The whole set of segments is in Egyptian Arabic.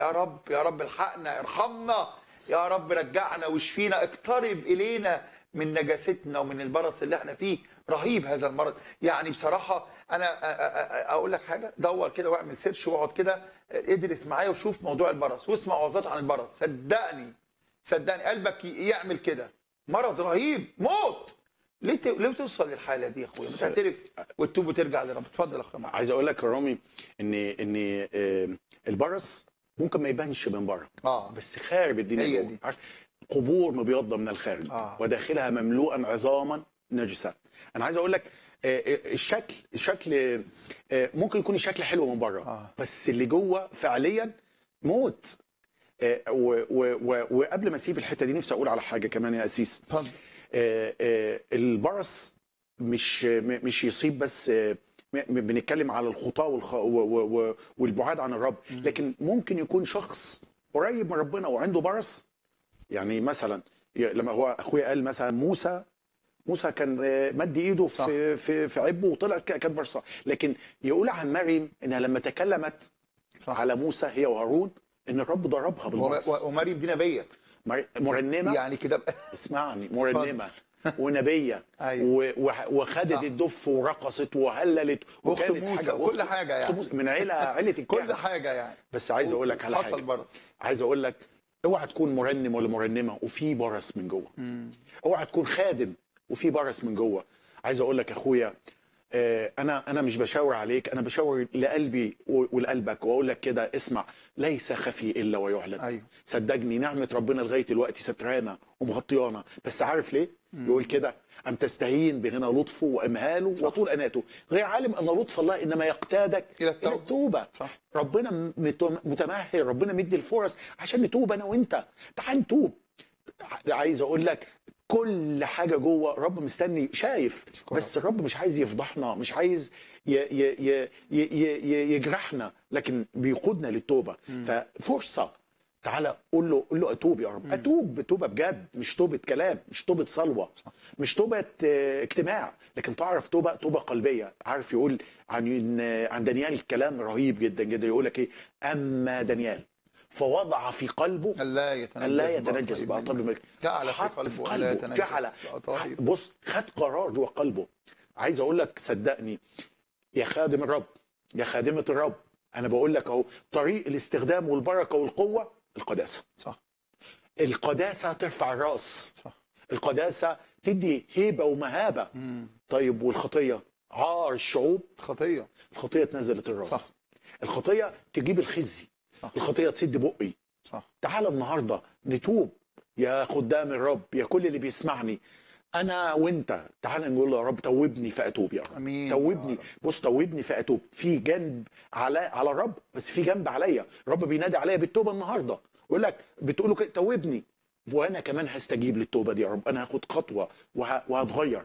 يا رب يا رب الحقنا ارحمنا يا رب رجعنا واشفينا اقترب الينا من نجاستنا ومن البرص اللي احنا فيه رهيب هذا المرض يعني بصراحه انا أ- أ- أ- اقول لك حاجه دور كده واعمل سيرش واقعد كده ادرس معايا وشوف موضوع البرص واسمع وعظات عن البرص صدقني صدقني قلبك ي- يعمل كده مرض رهيب موت ليه ت... ليه توصل للحاله دي يا اخويا ما تعترف وتتوب وترجع لرب اتفضل يا اخويا معاذ. عايز اقول لك يا رامي ان ان آه، البرص ممكن ما يبانش من بره اه بس خارب الدنيا هي جوه. دي. عارف قبور مبيضه من الخارج آه. وداخلها مملوءا عظاما نجسا انا عايز اقول لك آه، آه، الشكل الشكل آه، ممكن يكون الشكل حلو من بره آه. بس اللي جوه فعليا موت آه، و- و- و- وقبل ما اسيب الحته دي نفسي اقول على حاجه كمان يا اسيس اتفضل آه، آه، البرص مش م- مش يصيب بس آه، م- م- بنتكلم على الخطاه والخ... و... و... و... والبعاد عن الرب لكن ممكن يكون شخص قريب من ربنا وعنده برص يعني مثلا ي- لما هو اخويا قال مثلا موسى موسى كان آه، مد ايده صح. في في في عبه وطلعت ك- كانت برصه لكن يقول عن مريم انها لما تكلمت صح. على موسى هي وهارون ان الرب ضربها و- بالبرص و- ومريم دي نبيه مر- مرنمه يعني كده اسمعني مرنمه ونبيه أيوة. و- وح- وخدت صح. الدف ورقصت وهللت واخت وكانت موسى حاجة- وكل وأخت- حاجه أخت يعني موسى من عيله عيله كل الكهنة حاجه يعني بس عايز اقول لك على حصل حاجه برص عايز اقول لك اوعى تكون مرنم ولا مرنمه وفي برص من جوه اوعى تكون خادم وفي برص من جوه عايز اقول لك يا اخويا آه، انا انا مش بشاور عليك انا بشاور لقلبي و- ولقلبك واقول لك كده اسمع ليس خفي الا ويعلن أيوة. صدقني نعمه ربنا لغايه دلوقتي سترانا ومغطيانا بس عارف ليه يقول كده ام تستهين بغنى لطفه وامهاله وطول اناته غير عالم ان لطف الله انما يقتادك إلى التوبة. الى التوبه صح. ربنا مت- متمهل ربنا مدي الفرص عشان نتوب انا وانت تعال نتوب عايز اقول لك كل حاجه جوه رب مستني شايف شكرا. بس الرب مش عايز يفضحنا مش عايز ي ي ي ي ي يجرحنا لكن بيقودنا للتوبه ففرصه تعالى قول له قول له اتوب يا رب اتوب توبه بجد مش توبه كلام مش توبه صلوه مش توبه آه، اجتماع لكن تعرف توبه توبه قلبيه عارف يقول عن عن دانيال كلام رهيب جدا جدا يقول لك ايه اما دانيال فوضع في قلبه الا يتنجس ألا يتنجس بأطيب بأطيب منه. الملك جعل في حط قلبه ألا يتنجس جعل بأطيب. بص خد قرار جوه قلبه عايز اقول لك صدقني يا خادم الرب يا خادمة الرب انا بقول لك اهو طريق الاستخدام والبركة والقوة القداسة صح القداسة ترفع الراس صح القداسة تدي هيبة ومهابة طيب والخطية عار الشعوب خطيه الخطية تنزلت الراس صح. الخطية تجيب الخزي صح الخطية تسد بقي صح تعال النهارده نتوب يا خدام الرب يا كل اللي بيسمعني انا وانت تعال نقول له يا رب توبني فاتوب يا رب امين توبني يا رب. بص توبني فاتوب في جنب على على الرب بس في جنب عليا الرب بينادي عليا بالتوبه النهارده يقول لك بتقول له كده توبني وانا كمان هستجيب للتوبه دي يا رب انا هاخد خطوه وه... وهتغير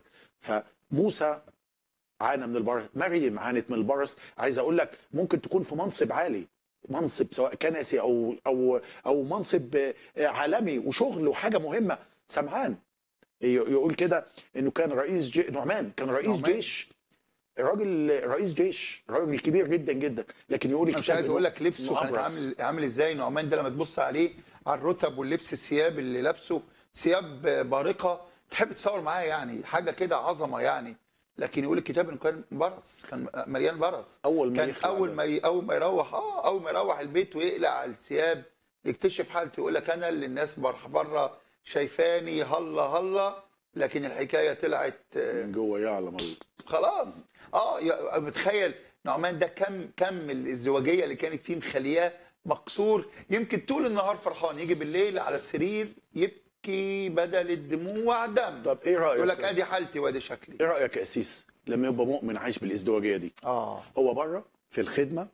فموسى عانى من البرص مريم عانت من البرص عايز اقول لك ممكن تكون في منصب عالي منصب سواء كنسي او او او منصب آه، عالمي وشغل وحاجه مهمه سمعان ي- يقول كده انه كان رئيس جي... نعمان كان رئيس نعمان. جيش راجل رئيس جيش راجل كبير جدا جدا لكن يقول انا مش الكتاب عايز إنه- اقول لك لبسه إنه كان أبرص. عامل عامل ازاي نعمان ده لما تبص عليه على الرتب واللبس الثياب اللي لابسه ثياب بارقه تحب تصور معاه يعني حاجه كده عظمه يعني لكن يقول الكتاب انه كان برص كان مليان برص اول ما كان يخلع اول ده. ما ي... اول ما يروح اه اول ما يروح البيت ويقلع الثياب يكتشف حالته يقول لك انا اللي الناس بره بره شايفاني هلا هلا لكن الحكايه طلعت آه، من جوه يعلم الله خلاص اه يا- متخيل نعمان ده كم كم الازدواجيه اللي كانت فيه مخلياه مكسور يمكن طول النهار فرحان يجي بالليل على السرير يبكي بدل الدموع دم طب ايه رايك يقول لك ادي حالتي وادي شكلي ايه رايك يا اسيس لما يبقى مؤمن عايش بالازدواجيه دي اه هو بره في الخدمه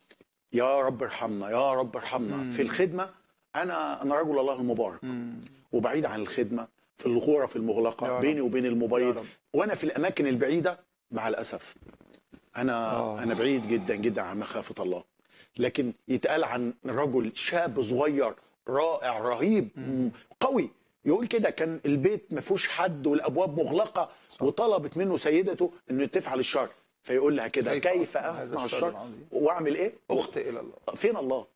يا رب ارحمنا يا رب ارحمنا في الخدمه انا انا رجل الله المبارك وبعيد عن الخدمه في الغرف يا المغلقه رب. بيني وبين يا الموبايل رب. وانا في الاماكن البعيده مع الاسف انا آه. انا بعيد جدا جدا عن مخافه الله لكن يتقال عن رجل شاب صغير رائع رهيب م- قوي يقول كده كان البيت ما فيهوش حد والابواب مغلقه وطلبت منه سيدته انه تفعل الشر فيقول لها كده كيف كيف أصنع هذا اصنع الشر الشر العظيم؟ واعمل ايه اخطئ الى الله فين الله